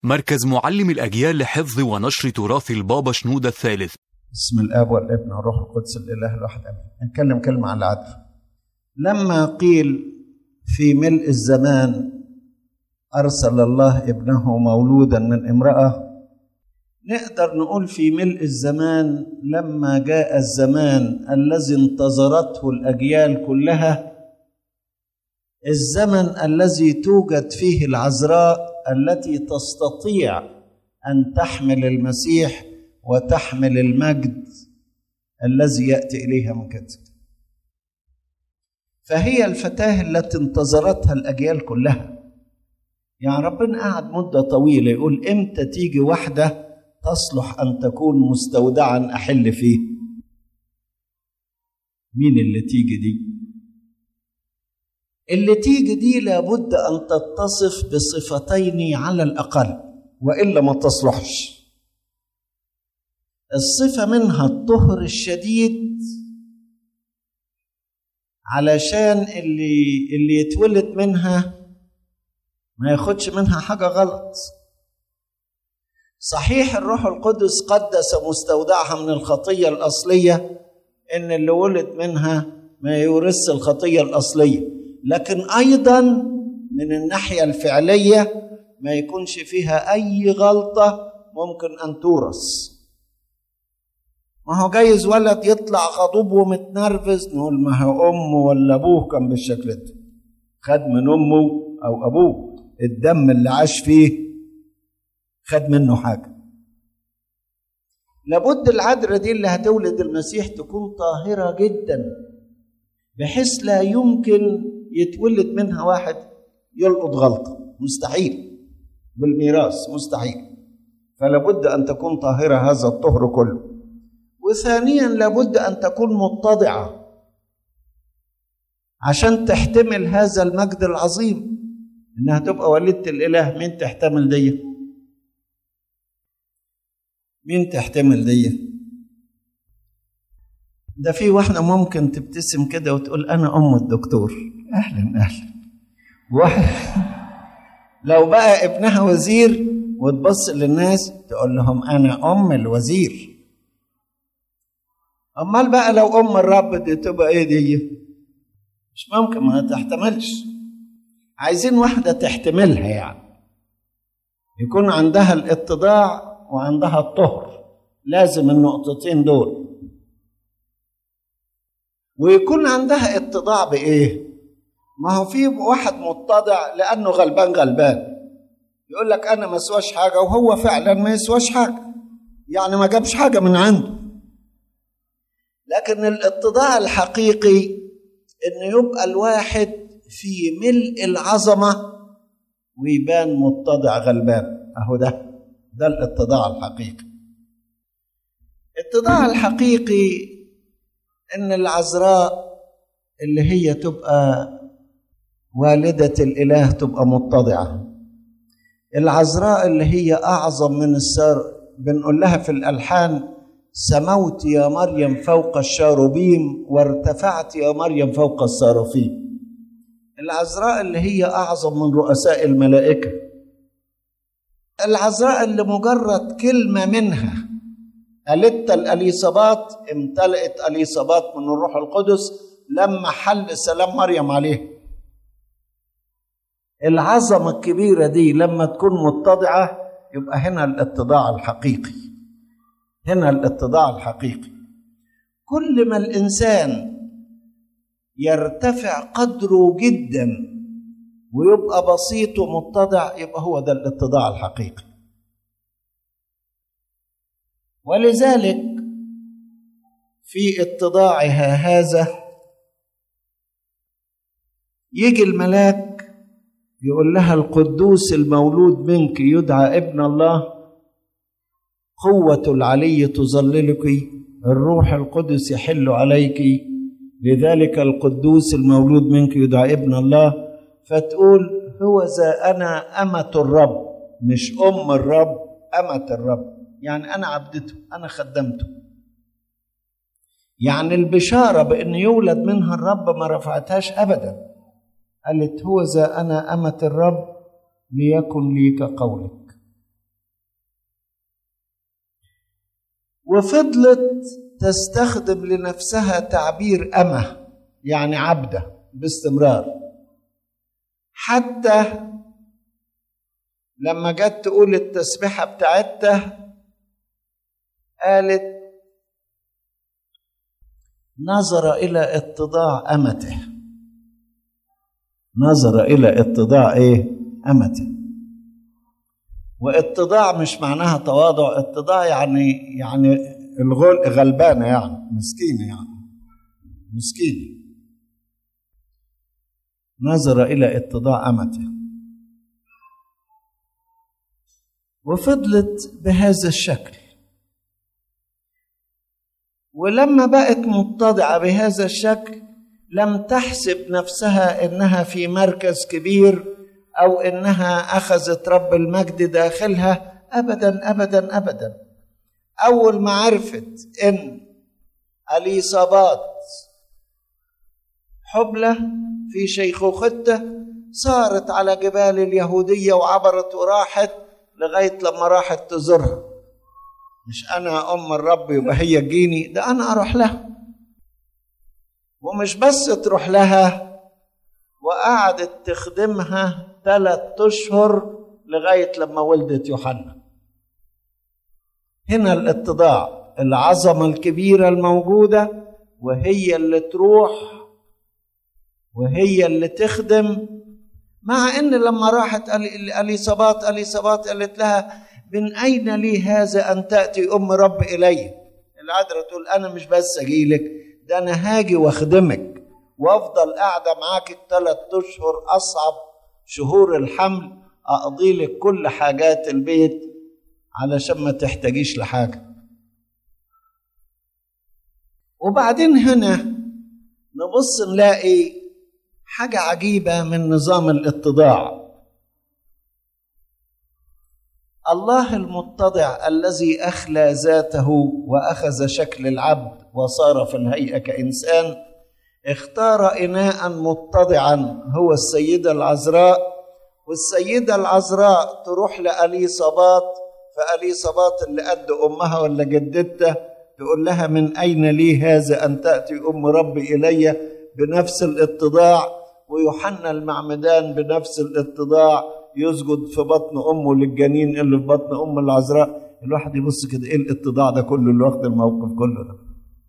مركز معلم الأجيال لحفظ ونشر تراث البابا شنودة الثالث بسم الاب والابن والروح القدس الاله الواحد امين نتكلم كلمه عن العدل لما قيل في ملء الزمان ارسل الله ابنه مولودا من امراه نقدر نقول في ملء الزمان لما جاء الزمان الذي انتظرته الاجيال كلها الزمن الذي توجد فيه العذراء التي تستطيع ان تحمل المسيح وتحمل المجد الذي ياتي اليها من كده فهي الفتاه التي انتظرتها الاجيال كلها يعني ربنا قعد مده طويله يقول امتى تيجي واحده تصلح ان تكون مستودعا احل فيه مين اللي تيجي دي اللي تيجي دي لابد ان تتصف بصفتين على الاقل والا ما تصلحش الصفه منها الطهر الشديد علشان اللي اللي يتولد منها ما ياخدش منها حاجه غلط صحيح الروح القدس قدس مستودعها من الخطيه الاصليه ان اللي ولد منها ما يورث الخطيه الاصليه لكن ايضا من الناحيه الفعليه ما يكونش فيها اي غلطه ممكن ان تورث ما هو جايز ولد يطلع غضوب ومتنرفز نقول ما هو امه ولا ابوه كان بالشكل ده خد من امه او ابوه الدم اللي عاش فيه خد منه حاجه لابد العذراء دي اللي هتولد المسيح تكون طاهره جدا بحيث لا يمكن يتولد منها واحد يلقط غلطه مستحيل بالميراث مستحيل فلابد ان تكون طاهره هذا الطهر كله وثانيا لابد ان تكون متضعه عشان تحتمل هذا المجد العظيم انها تبقى والدة الاله مين تحتمل دي مين تحتمل دي ده في واحدة ممكن تبتسم كده وتقول أنا أم الدكتور أهلا أهلا واحد لو بقى ابنها وزير وتبص للناس تقول لهم أنا أم الوزير أمال بقى لو أم الرب دي تبقى إيه دي مش ممكن ما تحتملش عايزين واحدة تحتملها يعني يكون عندها الاتضاع وعندها الطهر لازم النقطتين دول ويكون عندها اتضاع بايه ما هو في واحد متضع لانه غلبان غلبان يقول لك انا ما اسواش حاجه وهو فعلا ما يسواش حاجه يعني ما جابش حاجه من عنده لكن الاتضاع الحقيقي ان يبقى الواحد في ملء العظمه ويبان متضع غلبان اهو ده ده الاتضاع الحقيقي الاتضاع الحقيقي ان العذراء اللي هي تبقى والده الاله تبقى متضعه العذراء اللي هي اعظم من السار بنقول لها في الالحان سموت يا مريم فوق الشاروبيم وارتفعت يا مريم فوق الصرافيم العذراء اللي هي اعظم من رؤساء الملائكه العذراء اللي مجرد كلمه منها قالت الاليصابات امتلأت اليصابات من الروح القدس لما حل سلام مريم عليه العظمه الكبيره دي لما تكون متضعه يبقى هنا الاتضاع الحقيقي هنا الاتضاع الحقيقي كل ما الانسان يرتفع قدره جدا ويبقى بسيط ومتضع يبقى هو ده الاتضاع الحقيقي ولذلك في اتضاعها هذا يجي الملاك يقول لها القدوس المولود منك يدعى ابن الله قوة العلي تظللك الروح القدس يحل عليك لذلك القدوس المولود منك يدعى ابن الله فتقول هو ذا أنا أمة الرب مش أم الرب أمة الرب يعني أنا عبدته أنا خدمته يعني البشارة بأن يولد منها الرب ما رفعتهاش أبدا قالت هو ذا أنا أمة الرب ليكن لي كقولك وفضلت تستخدم لنفسها تعبير أمه يعني عبدة باستمرار حتى لما جت تقول التسبيحة بتاعتها قالت نظر إلى اتضاع أمته نظر إلى اتضاع إيه أمته واتضاع مش معناها تواضع اتضاع يعني يعني الغل غلبانة يعني مسكينة يعني مسكينة نظر إلى اتضاع أمته وفضلت بهذا الشكل ولما بقت متضعة بهذا الشكل لم تحسب نفسها انها في مركز كبير او انها اخذت رب المجد داخلها ابدا ابدا ابدا اول ما عرفت ان اليصابات حبلى في شيخوختها صارت على جبال اليهوديه وعبرت وراحت لغايه لما راحت تزورها مش انا ام الرب يبقى هي تجيني ده انا اروح لها ومش بس تروح لها وقعدت تخدمها ثلاثة اشهر لغايه لما ولدت يوحنا هنا الاتضاع العظمه الكبيره الموجوده وهي اللي تروح وهي اللي تخدم مع ان لما راحت اليصابات اليصابات قالت لها من أين لي هذا أن تأتي أم رب إلي العذراء تقول أنا مش بس أجيلك ده أنا هاجي وأخدمك وأفضل قاعدة معاك الثلاث أشهر أصعب شهور الحمل أقضي لك كل حاجات البيت علشان ما تحتاجيش لحاجة وبعدين هنا نبص نلاقي حاجة عجيبة من نظام الاتضاع الله المتضع الذي اخلى ذاته واخذ شكل العبد وصار في الهيئه كانسان اختار اناء متضعا هو السيده العذراء والسيده العذراء تروح لاليصابات فاليصابات اللي قد امها ولا جدتها تقول لها من اين لي هذا ان تاتي ام ربي الي بنفس الاتضاع ويوحنا المعمدان بنفس الاتضاع يسجد في بطن امه للجنين اللي في بطن ام العذراء الواحد يبص كده ايه الاتضاع ده كله اللي واخد الموقف كله ده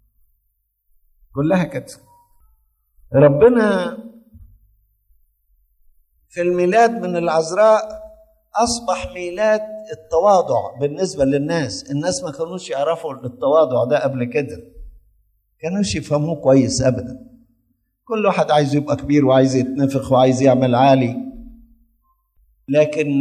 كلها كده ربنا في الميلاد من العذراء اصبح ميلاد التواضع بالنسبه للناس الناس ما كانوش يعرفوا التواضع ده قبل كده كانوش يفهموه كويس ابدا كل واحد عايز يبقى كبير وعايز يتنفخ وعايز يعمل عالي لكن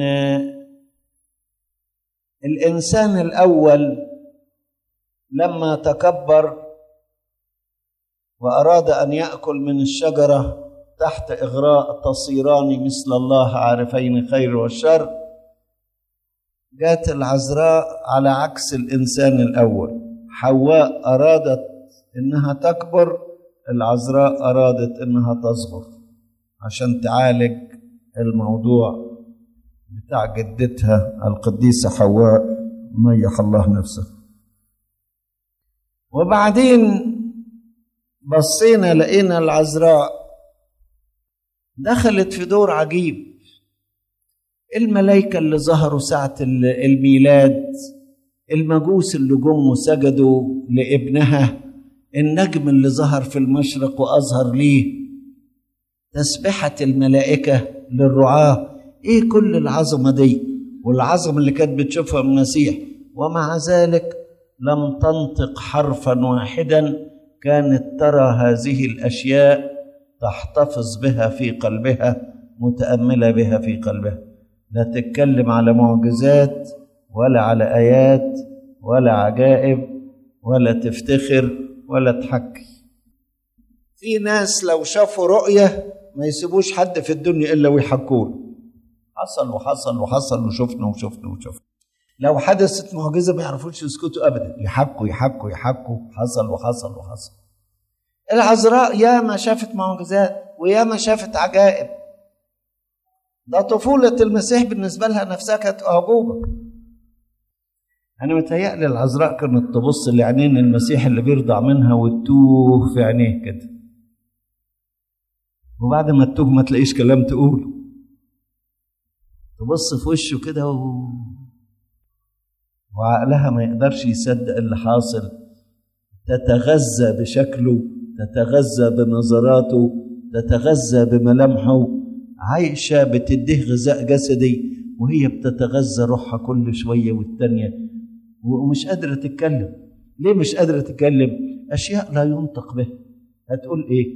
الانسان الاول لما تكبر واراد ان ياكل من الشجره تحت اغراء تصيران مثل الله عارفين خير والشر جاءت العذراء على عكس الانسان الاول حواء ارادت انها تكبر العذراء ارادت انها تصغر عشان تعالج الموضوع بتاع جدتها القديسة حواء ميح الله نفسه وبعدين بصينا لقينا العذراء دخلت في دور عجيب الملائكة اللي ظهروا ساعة الميلاد المجوس اللي جم وسجدوا لابنها النجم اللي ظهر في المشرق وأظهر ليه تسبحة الملائكة للرعاه ايه كل العظمه دي والعظمه اللي كانت بتشوفها المسيح ومع ذلك لم تنطق حرفا واحدا كانت ترى هذه الاشياء تحتفظ بها في قلبها متامله بها في قلبها لا تتكلم على معجزات ولا على ايات ولا عجائب ولا تفتخر ولا تحكي في ناس لو شافوا رؤيه ما يسيبوش حد في الدنيا الا ويحكوا له حصل وحصل وحصل وشفنا وشفنا وشفنا لو حدثت معجزه ما يعرفوش يسكتوا ابدا يحكوا يحكوا يحكوا حصل وحصل وحصل العذراء ياما شافت معجزات وياما شافت عجائب ده طفولة المسيح بالنسبة لها نفسها كانت أعجوبة أنا متهيألي العذراء كانت تبص لعينين المسيح اللي بيرضع منها وتوه في عينيه كده وبعد ما تتوه ما تلاقيش كلام تقوله تبص في وشه كده و... وعقلها ما يقدرش يصدق اللي حاصل تتغذى بشكله تتغذى بنظراته تتغذى بملامحه عايشة بتديه غذاء جسدي وهي بتتغذى روحها كل شوية والتانية ومش قادرة تتكلم ليه مش قادرة تتكلم أشياء لا ينطق بها هتقول إيه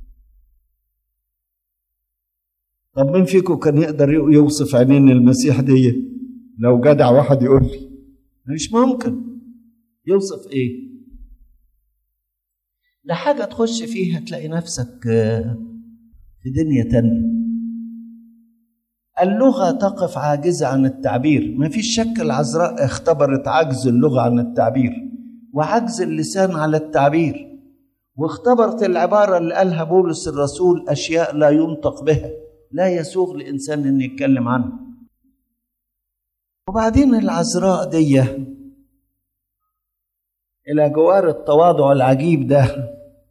طب مين فيكم كان يقدر يوصف عينين المسيح دي لو جدع واحد يقول لي مش ممكن يوصف ايه ده حاجة تخش فيها تلاقي نفسك في دنيا تانية اللغة تقف عاجزة عن التعبير ما فيش شك العذراء اختبرت عجز اللغة عن التعبير وعجز اللسان على التعبير واختبرت العبارة اللي قالها بولس الرسول أشياء لا ينطق بها لا يسوغ لإنسان أن يتكلم عنها وبعدين العذراء دي إلى جوار التواضع العجيب ده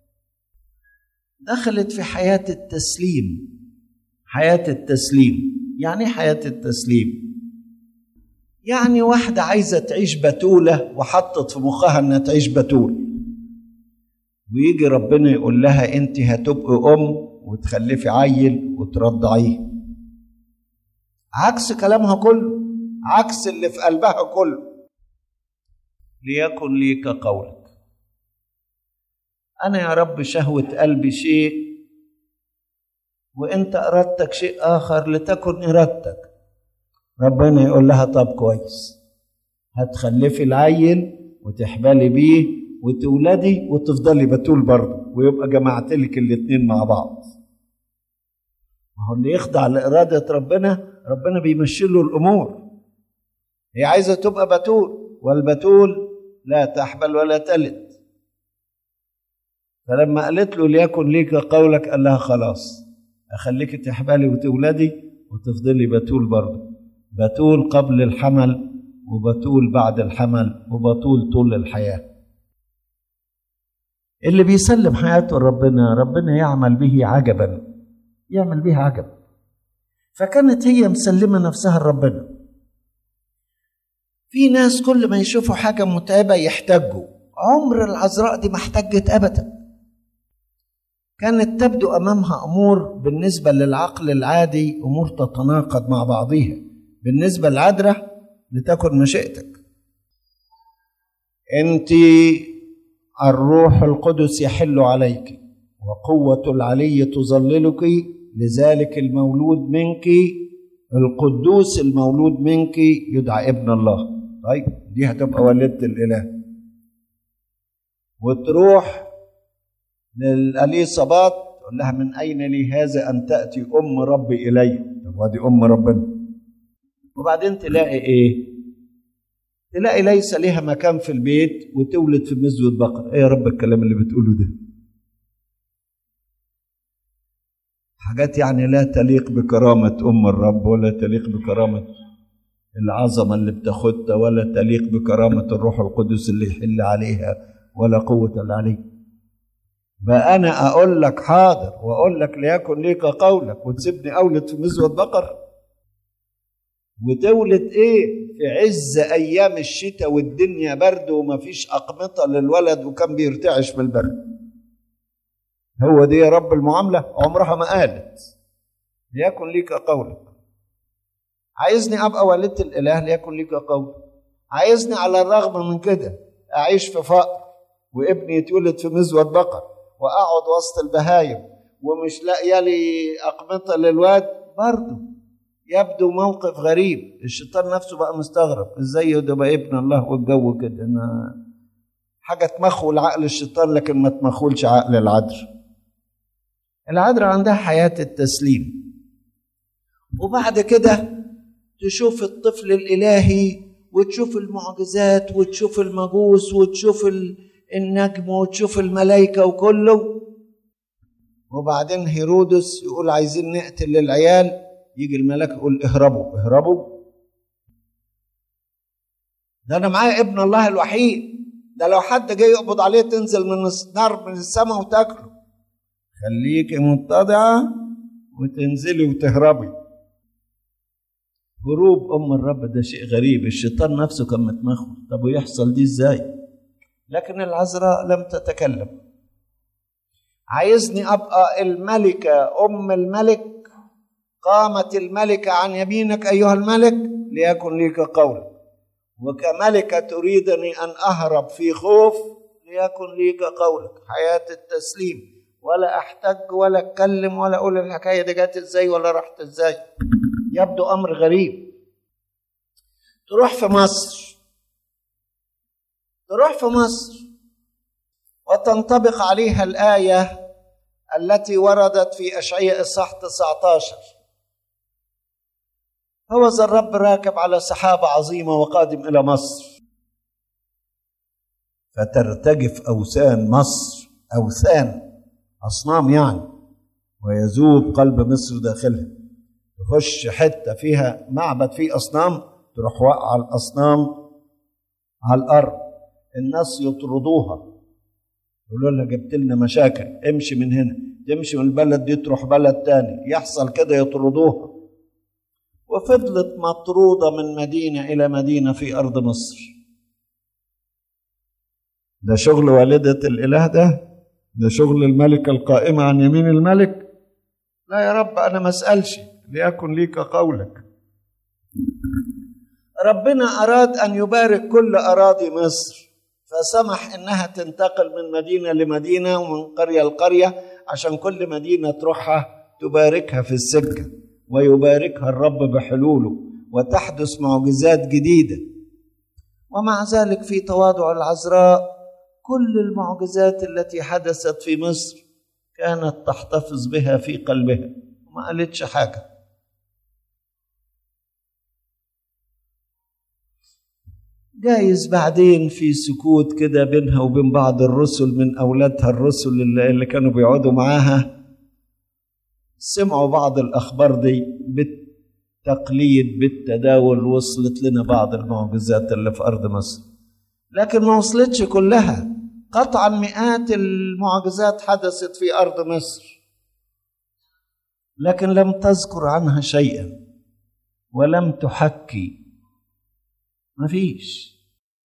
دخلت في حياة التسليم حياة التسليم يعني حياة التسليم يعني واحدة عايزة تعيش بتولة وحطت في مخها انها تعيش بتول ويجي ربنا يقول لها انت هتبقي ام وتخلفي عيل وترضعيه عكس كلامها كله عكس اللي في قلبها كله ليكن لي كقولك انا يا رب شهوه قلبي شيء وانت ارادتك شيء اخر لتكن ارادتك ربنا يقول لها طب كويس هتخلفي العيل وتحبلي بيه وتولدي وتفضلي بتول برضه ويبقى جمعت لك الاتنين مع بعض ما هو اللي يخضع لإرادة ربنا ربنا بيمشي له الأمور هي عايزة تبقى بتول والبتول لا تحبل ولا تلد فلما قالت له ليكن ليك قولك قال لها خلاص أخليك تحبلي وتولدي وتفضلي بتول برضه بتول قبل الحمل وبتول بعد الحمل وبتول طول الحياة اللي بيسلم حياته لربنا ربنا يعمل به عجبا يعمل به عجب فكانت هي مسلمة نفسها لربنا في ناس كل ما يشوفوا حاجة متعبة يحتجوا عمر العذراء دي ما احتجت أبدا كانت تبدو أمامها أمور بالنسبة للعقل العادي أمور تتناقض مع بعضها بالنسبة للعذراء لتكن مشيئتك أنت الروح القدس يحل عليك وقوة العلي تظللك لذلك المولود منك القدوس المولود منك يدعى ابن الله طيب دي هتبقى والدة الإله وتروح للأليصابات تقول لها من أين لي هذا أن تأتي أم ربي إلي طب ودي أم ربنا وبعدين تلاقي إيه تلاقي ليس لها مكان في البيت وتولد في مزود بقر ايه يا رب الكلام اللي بتقوله ده حاجات يعني لا تليق بكرامة أم الرب ولا تليق بكرامة العظمة اللي بتاخدها ولا تليق بكرامة الروح القدس اللي يحل عليها ولا قوة العلي بقى أنا أقول لك حاضر وأقول لك ليكن ليك قولك وتسيبني أولد في مزود بقر وتولد ايه في عز ايام الشتاء والدنيا برد ومفيش اقمطه للولد وكان بيرتعش من البرد هو دي يا رب المعامله عمرها ما قالت ليكن ليك قولك عايزني ابقى والدة الاله ليكن ليك قولك عايزني على الرغم من كده اعيش في فقر وابني يتولد في مزود بقر واقعد وسط البهايم ومش لاقيه لي اقمطه للواد برضه يبدو موقف غريب الشيطان نفسه بقى مستغرب ازاي ده بقى ابن الله والجو كده انا حاجه تمخول عقل الشيطان لكن ما تمخولش عقل العذر العذراء عندها حياه التسليم وبعد كده تشوف الطفل الالهي وتشوف المعجزات وتشوف المجوس وتشوف النجم وتشوف الملائكه وكله وبعدين هيرودس يقول عايزين نقتل العيال يجي الملاك يقول اهربوا اهربوا ده انا معايا ابن الله الوحيد ده لو حد جاي يقبض عليه تنزل من النار من السماء وتاكله خليكي متضعه وتنزلي وتهربي هروب ام الرب ده شيء غريب الشيطان نفسه كان متمخر طب ويحصل دي ازاي لكن العذراء لم تتكلم عايزني ابقى الملكه ام الملك قامت الملكه عن يمينك ايها الملك ليكن ليك قولك وكملكه تريدني ان اهرب في خوف ليكن ليك قولك حياه التسليم ولا احتج ولا اتكلم ولا اقول الحكايه دي جت ازاي ولا راحت ازاي يبدو امر غريب تروح في مصر تروح في مصر وتنطبق عليها الايه التي وردت في اشعياء اصحاح 19 هو ذا الرب راكب على سحابه عظيمه وقادم الى مصر فترتجف اوثان مصر اوثان اصنام يعني ويذوب قلب مصر داخلها تخش حته فيها معبد فيه اصنام تروح وقع الاصنام على الارض الناس يطردوها يقولوا لها جبت لنا مشاكل امشي من هنا تمشي من البلد دي تروح بلد تاني يحصل كده يطردوها وفضلت مطروده من مدينه الى مدينه في ارض مصر ده شغل والده الاله ده ده شغل الملكه القائمه عن يمين الملك لا يا رب انا ما اسالش ليكن ليك قولك ربنا اراد ان يبارك كل اراضي مصر فسمح انها تنتقل من مدينه لمدينه ومن قريه لقريه عشان كل مدينه تروحها تباركها في السكه ويباركها الرب بحلوله وتحدث معجزات جديده ومع ذلك في تواضع العذراء كل المعجزات التي حدثت في مصر كانت تحتفظ بها في قلبها وما قالتش حاجه جايز بعدين في سكوت كده بينها وبين بعض الرسل من اولادها الرسل اللي, اللي كانوا بيقعدوا معاها سمعوا بعض الاخبار دي بالتقليد بالتداول وصلت لنا بعض المعجزات اللي في ارض مصر لكن ما وصلتش كلها قطعا مئات المعجزات حدثت في ارض مصر لكن لم تذكر عنها شيئا ولم تحكي ما فيش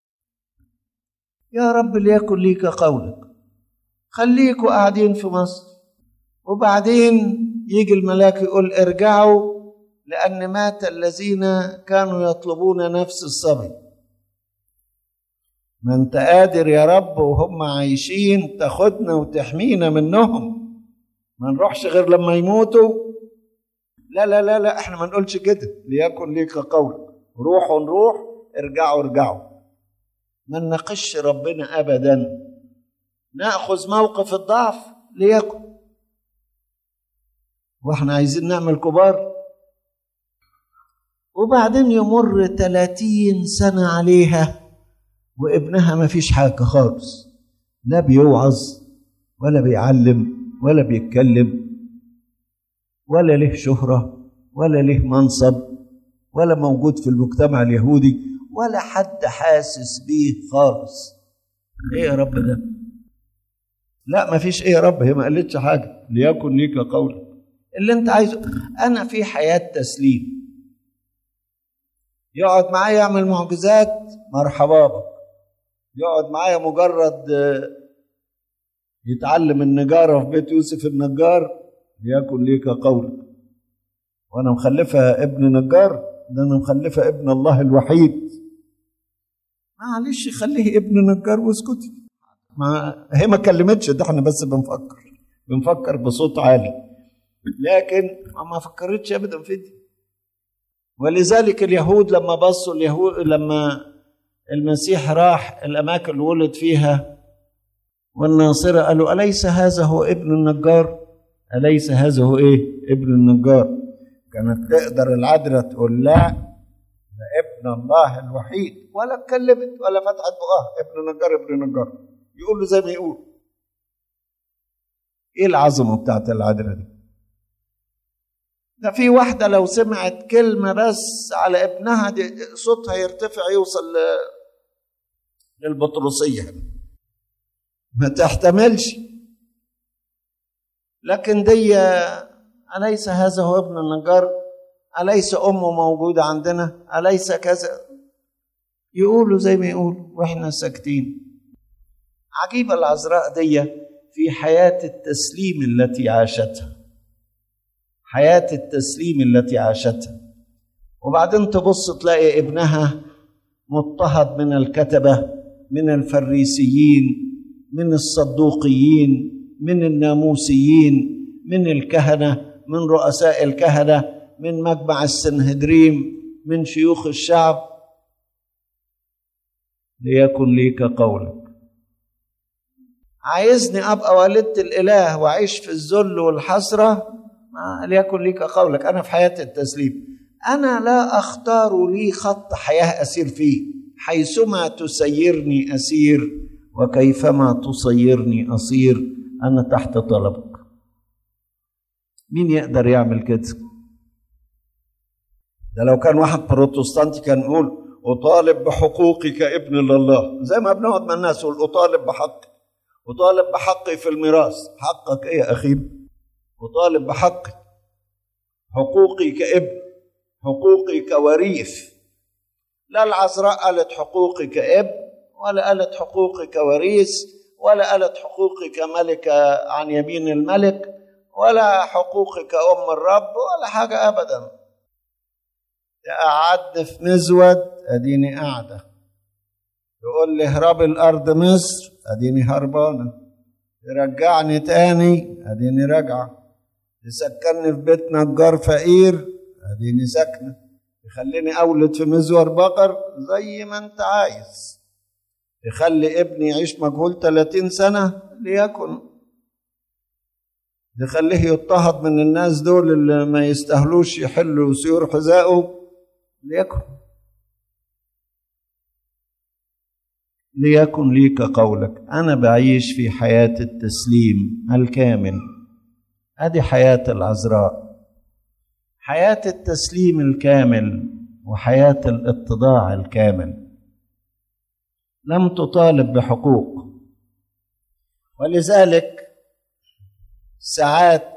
يا رب ليكن ليك قولك خليكوا قاعدين في مصر وبعدين يجي الملاك يقول ارجعوا لأن مات الذين كانوا يطلبون نفس الصبي ما انت قادر يا رب وهم عايشين تاخدنا وتحمينا منهم ما نروحش غير لما يموتوا لا لا لا لا احنا ما نقولش كده ليكن ليك قولك روحوا نروح ارجعوا ارجعوا ما نناقش ربنا ابدا ناخذ موقف الضعف ليكن واحنا عايزين نعمل كبار وبعدين يمر تلاتين سنة عليها وابنها ما فيش حاجة خالص لا بيوعظ ولا بيعلم ولا بيتكلم ولا له شهرة ولا له منصب ولا موجود في المجتمع اليهودي ولا حد حاسس بيه خالص ايه يا رب ده لا ما فيش ايه يا رب هي ما قالتش حاجه ليكن ليك قولك اللي انت عايزه انا في حياه تسليم يقعد معايا يعمل معجزات مرحبا بك يقعد معايا مجرد يتعلم النجارة في بيت يوسف النجار ليكن ليك قولك وانا مخلفة ابن نجار ده انا مخلفة ابن الله الوحيد معلش خليه ابن نجار واسكتي ما هي ما كلمتش ده احنا بس بنفكر بنفكر بصوت عالي لكن ما فكرتش ابدا في دي ولذلك اليهود لما بصوا اليهود لما المسيح راح الاماكن اللي ولد فيها والناصره قالوا اليس هذا هو ابن النجار اليس هذا هو ايه ابن النجار كانت تقدر العذراء تقول لا ده ابن الله الوحيد ولا اتكلمت ولا فتحت بقها ابن نجار ابن نجار يقول له زي ما يقول ايه العظمه بتاعت العذراء دي ده في واحدة لو سمعت كلمة بس على ابنها دي صوتها يرتفع يوصل للبطرسية ما تحتملش لكن دي أليس هذا هو ابن النجار أليس أمه موجودة عندنا أليس كذا يقولوا زي ما يقولوا وإحنا ساكتين عجيبة العذراء دي في حياة التسليم التي عاشتها حياة التسليم التي عاشتها وبعدين تبص تلاقي ابنها مضطهد من الكتبة من الفريسيين من الصدوقيين من الناموسيين من الكهنة من رؤساء الكهنة من مجمع السنهدريم من شيوخ الشعب ليكن ليك قولك عايزني ابقى والدة الاله واعيش في الذل والحسره ما ليكن ليك قولك انا في حياه التسليم انا لا اختار لي خط حياه اسير فيه حيثما تسيرني اسير وكيفما تصيرني اصير انا تحت طلبك مين يقدر يعمل كده ده لو كان واحد بروتستانتي كان يقول اطالب بحقوقك ابن لله زي ما بنقعد مع الناس يقول اطالب بحقي اطالب بحقي في الميراث حقك ايه يا اخي اطالب بحقي حقوقي كابن حقوقي كوريث لا العذراء قالت حقوقي كابن ولا قالت حقوقي كوريث ولا قالت حقوقي كملكة عن يمين الملك ولا حقوقي كأم الرب ولا حاجة أبدا قعدت في مزود أديني قاعدة يقول لي اهرب الأرض مصر أديني هربانة يرجعني تاني أديني راجعة يسكنني في بيت نجار فقير أديني ساكنة يخليني أولد في مزور بقر زي ما أنت عايز يخلي ابني يعيش مجهول 30 سنة ليكن يخليه يضطهد من الناس دول اللي ما يستاهلوش يحلوا سيور حذائه ليكن ليكن ليك قولك انا بعيش في حياه التسليم الكامل ادي حياه العذراء حياه التسليم الكامل وحياه الاتضاع الكامل لم تطالب بحقوق ولذلك ساعات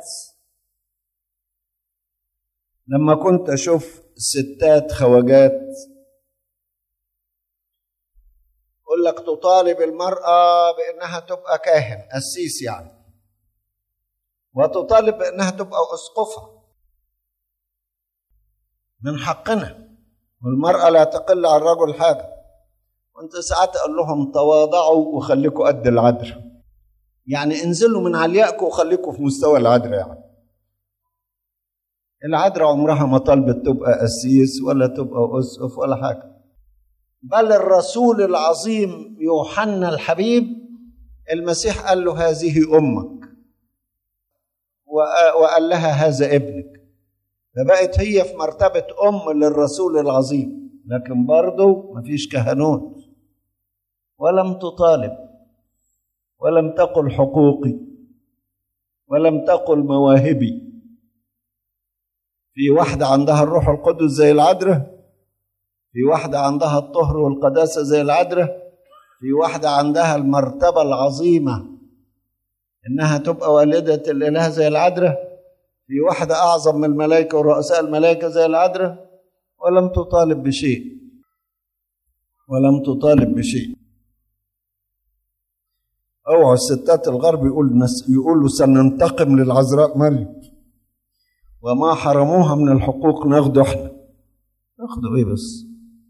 لما كنت اشوف ستات خواجات يقول لك تطالب المرأة بأنها تبقى كاهن قسيس يعني وتطالب بأنها تبقى أسقفة من حقنا والمرأة لا تقل عن الرجل حاجة وانت ساعات اقول لهم تواضعوا وخليكوا قد العذراء يعني انزلوا من عليائكم وخليكوا في مستوى العذراء يعني العذراء عمرها ما طلبت تبقى قسيس ولا تبقى اسقف ولا حاجه بل الرسول العظيم يوحنا الحبيب المسيح قال له هذه امك وقال لها هذا ابنك فبقت هي في مرتبه ام للرسول العظيم لكن برضه مفيش كهنوت ولم تطالب ولم تقل حقوقي ولم تقل مواهبي في واحدة عندها الروح القدس زي العذراء في واحدة عندها الطهر والقداسة زي العذراء في واحدة عندها المرتبة العظيمة إنها تبقى والدة الإله زي العذراء في واحدة أعظم من الملائكة ورؤساء الملائكة زي العذراء ولم تطالب بشيء ولم تطالب بشيء اوعى الستات الغرب يقول يقولوا سننتقم للعذراء مريم وما حرموها من الحقوق ناخده احنا ناخده ايه بس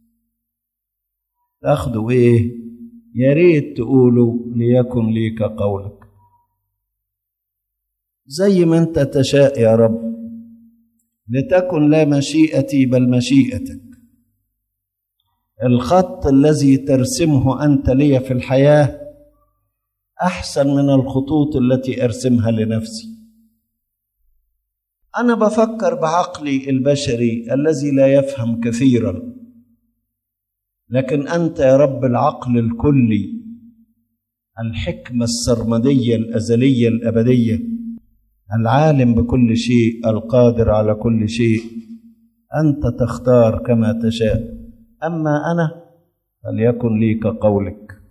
تاخدوا ايه يا ريت تقولوا ليكن ليك قولك زي ما انت تشاء يا رب لتكن لا مشيئتي بل مشيئتك الخط الذي ترسمه انت لي في الحياه احسن من الخطوط التي ارسمها لنفسي انا بفكر بعقلي البشري الذي لا يفهم كثيرا لكن انت يا رب العقل الكلي الحكمه السرمديه الازليه الابديه العالم بكل شيء القادر على كل شيء انت تختار كما تشاء اما انا فليكن ليك قولك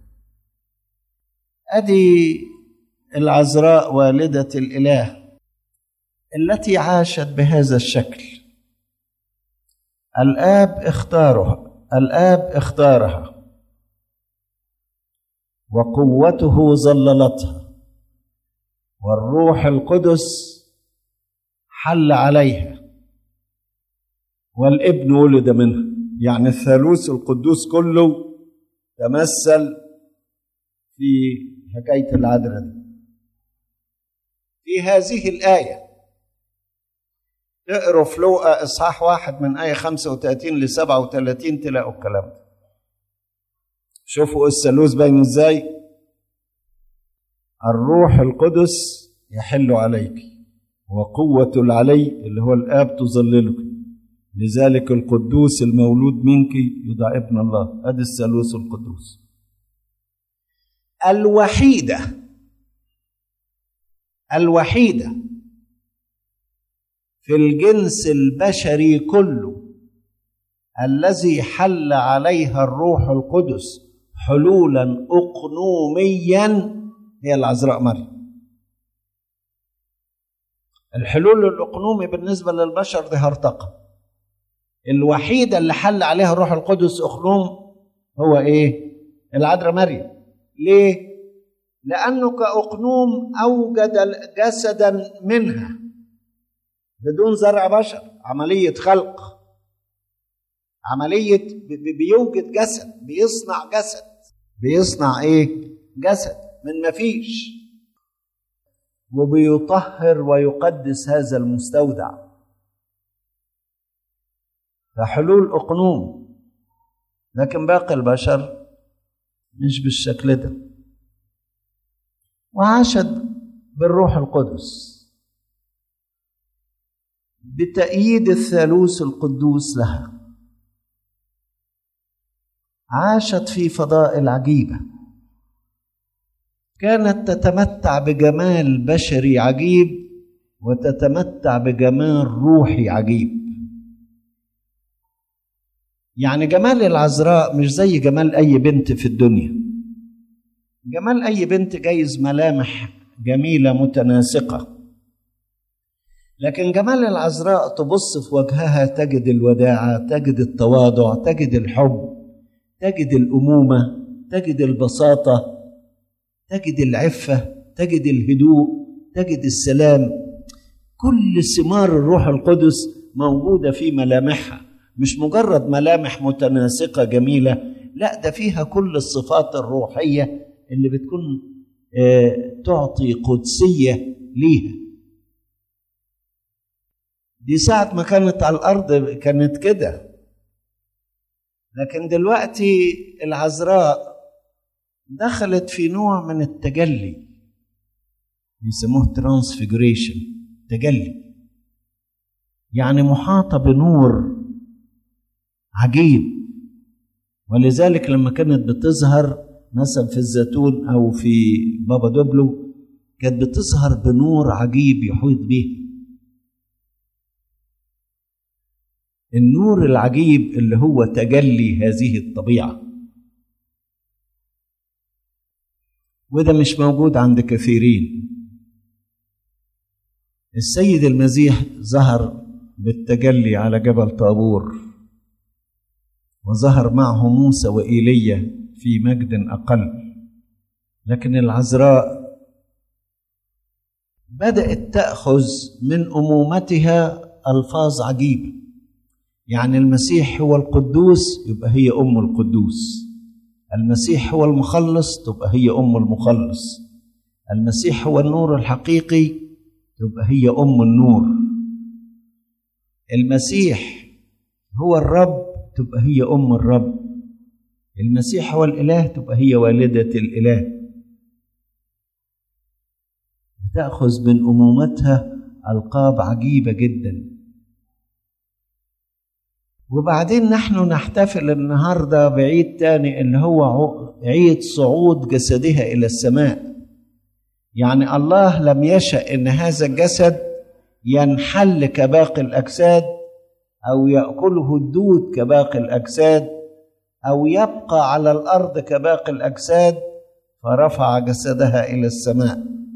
ادي العذراء والده الاله التي عاشت بهذا الشكل الاب اختارها الاب اختارها وقوته ظللتها والروح القدس حل عليها والابن ولد منها يعني الثالوث القدوس كله تمثل في حكاية العذراء دي في هذه الآية اقروا في لوقا إصحاح واحد من آية 35 ل 37 تلاقوا الكلام ده شوفوا الثالوث باين ازاي الروح القدس يحل عليك وقوة العلي اللي هو الآب تظللك لذلك القدوس المولود منك يدعى ابن الله ادي الثالوث القدوس الوحيده الوحيده في الجنس البشري كله الذي حل عليها الروح القدس حلولا اقنوميا هي العذراء مريم الحلول الاقنومي بالنسبه للبشر دي هرطقه الوحيده اللي حل عليها الروح القدس اقنوم هو ايه العذراء مريم ليه لانه كاقنوم اوجد جسدا منها بدون زرع بشر عمليه خلق عمليه بيوجد جسد بيصنع جسد بيصنع ايه جسد من مفيش وبيطهر ويقدس هذا المستودع فحلول اقنوم لكن باقي البشر مش بالشكل ده وعاشت بالروح القدس بتأييد الثالوث القدوس لها عاشت في فضائل عجيبه كانت تتمتع بجمال بشري عجيب وتتمتع بجمال روحي عجيب يعني جمال العذراء مش زي جمال اي بنت في الدنيا جمال اي بنت جايز ملامح جميله متناسقه لكن جمال العذراء تبص في وجهها تجد الوداعه تجد التواضع تجد الحب تجد الامومه تجد البساطه تجد العفه تجد الهدوء تجد السلام كل ثمار الروح القدس موجوده في ملامحها مش مجرد ملامح متناسقه جميله لا ده فيها كل الصفات الروحيه اللي بتكون آه تعطي قدسيه ليها دي ساعة ما كانت على الأرض كانت كده لكن دلوقتي العذراء دخلت في نوع من التجلي بيسموه ترانسفيجريشن تجلي يعني محاطة بنور عجيب ولذلك لما كانت بتظهر مثلا في الزيتون او في بابا دوبلو كانت بتظهر بنور عجيب يحيط بيها النور العجيب اللي هو تجلي هذه الطبيعه وده مش موجود عند كثيرين السيد المسيح ظهر بالتجلي على جبل طابور وظهر معه موسى وإيليا في مجد أقل لكن العذراء بدأت تأخذ من أمومتها ألفاظ عجيبة يعني المسيح هو القدوس يبقى هي أم القدوس المسيح هو المخلص تبقى هي أم المخلص المسيح هو النور الحقيقي تبقى هي أم النور المسيح هو الرب تبقى هي أم الرب المسيح هو الإله تبقى هي والدة الإله تأخذ من أمومتها ألقاب عجيبة جدا وبعدين نحن نحتفل النهاردة بعيد تاني اللي هو عيد صعود جسدها إلى السماء يعني الله لم يشأ أن هذا الجسد ينحل كباقي الأجساد أو يأكله الدود كباقي الأجساد أو يبقى على الأرض كباقي الأجساد فرفع جسدها إلى السماء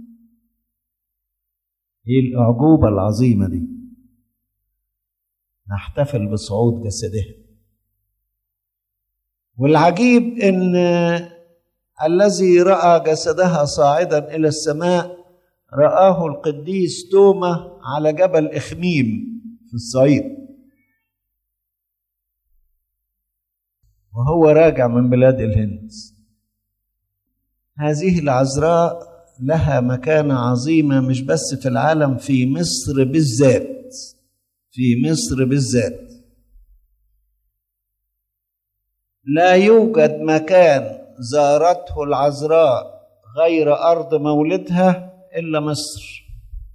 ايه الأعجوبة العظيمة دي نحتفل بصعود جسدها والعجيب ان الذي راى جسدها صاعدا الى السماء راه القديس توما على جبل اخميم في الصعيد وهو راجع من بلاد الهند هذه العذراء لها مكانه عظيمه مش بس في العالم في مصر بالذات في مصر بالذات لا يوجد مكان زارته العذراء غير ارض مولدها الا مصر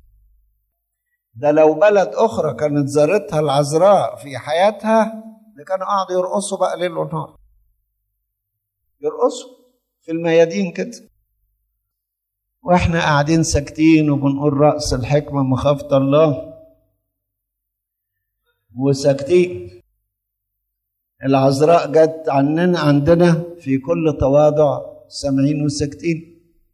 ده لو بلد اخرى كانت زارتها العذراء في حياتها ده كانوا قاعدوا يرقصوا بقى ليل ونهار يرقصوا في الميادين كده واحنا قاعدين ساكتين وبنقول رأس الحكمة مخافة الله وساكتين العذراء جت عننا عندنا في كل تواضع سامعين وساكتين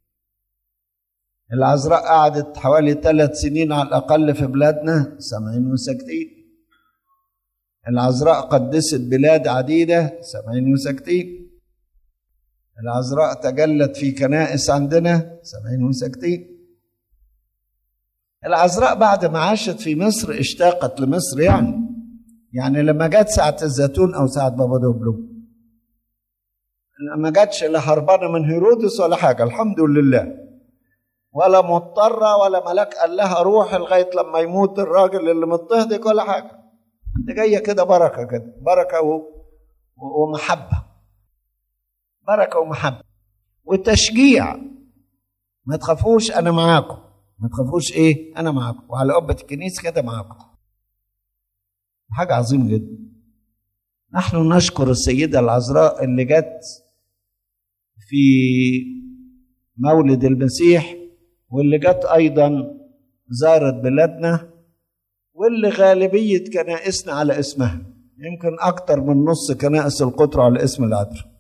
العذراء قعدت حوالي ثلاث سنين على الأقل في بلادنا سامعين وساكتين العذراء قدست بلاد عديدة سامعين وساكتين العذراء تجلت في كنائس عندنا سامعين وساكتين العذراء بعد ما عاشت في مصر اشتاقت لمصر يعني يعني لما جت ساعة الزيتون أو ساعة بابا دوبلو ما جاتش لا هربانة من هيرودس ولا حاجة الحمد لله ولا مضطرة ولا ملاك قال لها روح لغاية لما يموت الراجل اللي مضطهدك ولا حاجة دي جاية كده بركة كده بركة و... ومحبة بركة ومحبة وتشجيع ما تخافوش أنا معاكم ما تخافوش إيه أنا معاكم وعلى قبة الكنيسة كده معاكم حاجة عظيمة جدا نحن نشكر السيدة العذراء اللي جت في مولد المسيح واللي جت أيضا زارت بلادنا واللي غالبية كنائسنا على اسمها يمكن أكتر من نص كنائس القطر على اسم العذراء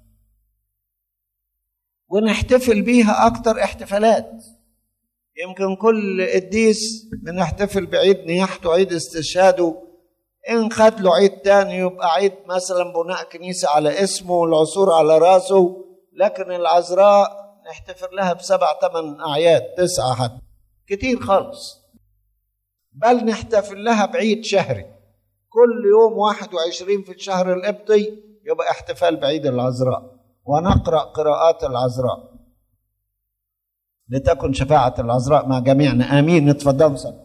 ونحتفل بيها أكتر احتفالات يمكن كل قديس بنحتفل بعيد نياحته عيد استشهاده إن خد له عيد تاني يبقى عيد مثلا بناء كنيسة على اسمه والعصور على راسه لكن العذراء نحتفل لها بسبع ثمان أعياد تسعة حتى كتير خالص بل نحتفل لها بعيد شهري كل يوم واحد وعشرين في الشهر القبطي يبقى احتفال بعيد العذراء ونقرأ قراءات العذراء لتكن شفاعة العذراء مع جميعنا آمين اتفضلوا